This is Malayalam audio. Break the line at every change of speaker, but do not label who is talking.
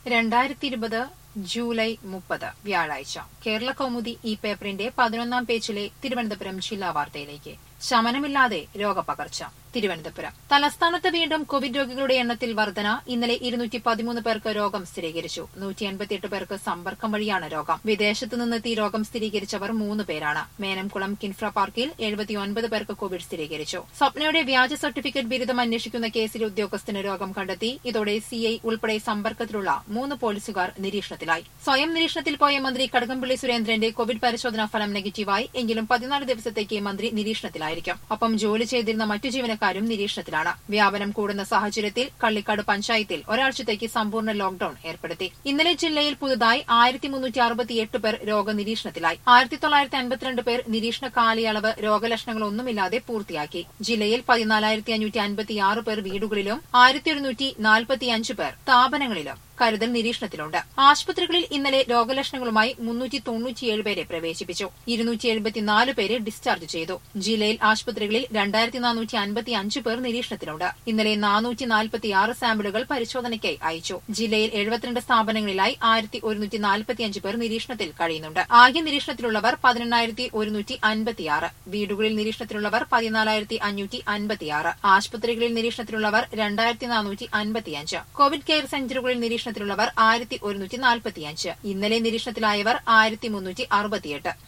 രണ്ടായിരത്തി ഇരുപത് ജൂലൈ മുപ്പത് വ്യാഴാഴ്ച കേരള കൗമുദി ഈ പേപ്പറിന്റെ പതിനൊന്നാം പേജിലെ തിരുവനന്തപുരം ജില്ലാ വാർത്തയിലേക്ക് ശമനമില്ലാതെ രോഗപകർച്ച തിരുവനന്തപുരം തലസ്ഥാനത്ത് വീണ്ടും കോവിഡ് രോഗികളുടെ എണ്ണത്തിൽ വർധന ഇന്നലെ ഇരുന്നൂറ്റി പതിമൂന്ന് പേർക്ക് രോഗം സ്ഥിരീകരിച്ചു നൂറ്റി എൺപത്തിയെട്ട് പേർക്ക് സമ്പർക്കം വഴിയാണ് രോഗം വിദേശത്തു നിന്നെത്തി രോഗം സ്ഥിരീകരിച്ചവർ മൂന്ന് പേരാണ് മേനംകുളം കിൻഫ്ര പാർക്കിൽ എഴുപത്തിയൊൻപത് പേർക്ക് കോവിഡ് സ്ഥിരീകരിച്ചു സ്വപ്നയുടെ വ്യാജ സർട്ടിഫിക്കറ്റ് ബിരുദം അന്വേഷിക്കുന്ന കേസിലെ ഉദ്യോഗസ്ഥന് രോഗം കണ്ടെത്തി ഇതോടെ സിഐ ഉൾപ്പെടെ സമ്പർക്കത്തിലുള്ള മൂന്ന് പോലീസുകാർ നിരീക്ഷണത്തിലായി സ്വയം നിരീക്ഷണത്തിൽ പോയ മന്ത്രി കടകംപള്ളി സുരേന്ദ്രന്റെ കോവിഡ് പരിശോധനാ ഫലം നെഗറ്റീവായി എങ്കിലും പതിനാല് ദിവസത്തേക്ക് മന്ത്രി നിരീക്ഷണത്തിലായിരിക്കും ഒപ്പം ജോലി ചെയ്തിരുന്ന മറ്റു ജീവനക്കാരും നിരീക്ഷണത്തിലാണ് വ്യാപനം കൂടുന്ന സാഹചര്യത്തിൽ കള്ളിക്കാട് പഞ്ചായത്തിൽ ഒരാഴ്ചത്തേക്ക് സമ്പൂർണ്ണ ലോക്ഡൌൺ ഏർപ്പെടുത്തി ഇന്നലെ ജില്ലയിൽ പുതുതായി ആയിരത്തി മുന്നൂറ്റി അറുപത്തിയെട്ട് പേർ രോഗനിരീക്ഷണത്തിലായി ആയിരത്തി തൊള്ളായിരത്തി അൻപത്തിരണ്ട് പേർ നിരീക്ഷണ കാലയളവ് രോഗലക്ഷണങ്ങളൊന്നുമില്ലാതെ പൂർത്തിയാക്കി ജില്ലയിൽ പതിനാലായിരത്തി അഞ്ഞൂറ്റി അൻപത്തിയാറ് പേർ വീടുകളിലും ആയിരത്തി ഒരുന്നൂറ്റി നാൽപ്പത്തിയഞ്ച് പേർ സ്ഥാപനങ്ങളിലും കരുതൽ നിരീക്ഷണത്തിലുണ്ട് ആശുപത്രികളിൽ ഇന്നലെ രോഗലക്ഷണങ്ങളുമായി മുന്നൂറ്റി തൊണ്ണൂറ്റിയേഴ് പേരെ പ്രവേശിപ്പിച്ചു ഇരുന്നൂറ്റി എഴുപത്തിനാല് പേരെ ഡിസ്ചാർജ് ചെയ്തു ജില്ലയിൽ ആശുപത്രികളിൽ രണ്ടായിരത്തി നാനൂറ്റി അൻപത്തി അഞ്ച് പേർ നിരീക്ഷണത്തിലുണ്ട് ഇന്നലെ നാനൂറ്റി നാൽപ്പത്തിയാറ് സാമ്പിളുകൾ പരിശോധനയ്ക്കായി അയച്ചു ജില്ലയിൽ എഴുപത്തിരണ്ട് സ്ഥാപനങ്ങളിലായി ആയിരത്തി ഒരുന്നൂറ്റി നാൽപ്പത്തിയഞ്ച് പേർ നിരീക്ഷണത്തിൽ കഴിയുന്നുണ്ട് ആകെ നിരീക്ഷണത്തിലുള്ളവർ പതിനെണ്ണായിരത്തി ഒരുന്നൂറ്റി അൻപത്തിയാറ് വീടുകളിൽ നിരീക്ഷണത്തിലുള്ളവർ പതിനാലായിരത്തി അഞ്ഞൂറ്റി അൻപത്തിയാറ് ആശുപത്രികളിൽ നിരീക്ഷണത്തിലുള്ളവർ രണ്ടായിരത്തി നാനൂറ്റി അൻപത്തിയഞ്ച് കോവിഡ് കെയർ സെന്ററുകളിൽ നിരീക്ഷണത്തിലുള്ളവർ ആയിരത്തി ഒരുന്നൂറ്റി നാൽപ്പത്തിയഞ്ച് ഇന്നലെ നിരീക്ഷണത്തിലായവർ ആയിരത്തി മുന്നൂറ്റി അറുപത്തിയെട്ട്